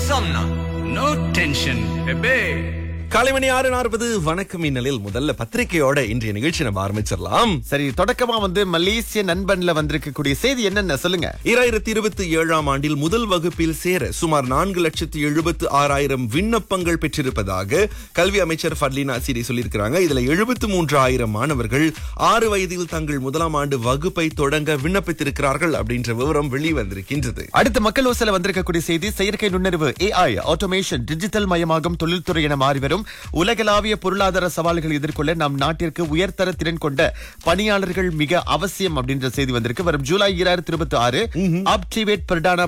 Somna. No tension, bebe. காலை மணி ஆறு நாற்பது வணக்கம் இந்நிலையில் முதல்ல பத்திரிகையோட இன்றைய நிகழ்ச்சி நம்ம ஆரம்பிச்சிடலாம் சரி தொடக்கமா வந்து மலேசிய நண்பன்ல வந்திருக்கக்கூடிய செய்தி என்னென்ன சொல்லுங்க இராயிரத்தி இருபத்தி ஏழாம் ஆண்டில் முதல் வகுப்பில் சேர சுமார் நான்கு லட்சத்தி எழுபத்து ஆறாயிரம் விண்ணப்பங்கள் பெற்றிருப்பதாக கல்வி அமைச்சர் ஃபர்லினா சிரி சொல்லியிருக்கிறாங்க இதுல எழுபத்து மூன்று ஆயிரம் மாணவர்கள் ஆறு வயதில் தங்கள் முதலாம் ஆண்டு வகுப்பை தொடங்க விண்ணப்பித்திருக்கிறார்கள் அப்படின்ற விவரம் வெளிவந்திருக்கின்றது அடுத்த மக்கள் ஓசல வந்திருக்கக்கூடிய செய்தி செயற்கை நுண்ணறிவு ஏஐ ஆட்டோமேஷன் டிஜிட்டல் மயமாகும் தொழில்துறை என மாறி வரும் உலகளாவிய பொருளாதார சவால்களை எதிர்கொள்ள நம் நாட்டிற்கு உயர்தர திறன் கொண்ட பணியாளர்கள் மிக அவசியம் அப்படின்ற செய்தி வந்திருக்கு வரும் ஜூலை இரண்டாயிரத்தி இருபத்தி ஆறு அப்டிவேட் பிரடானா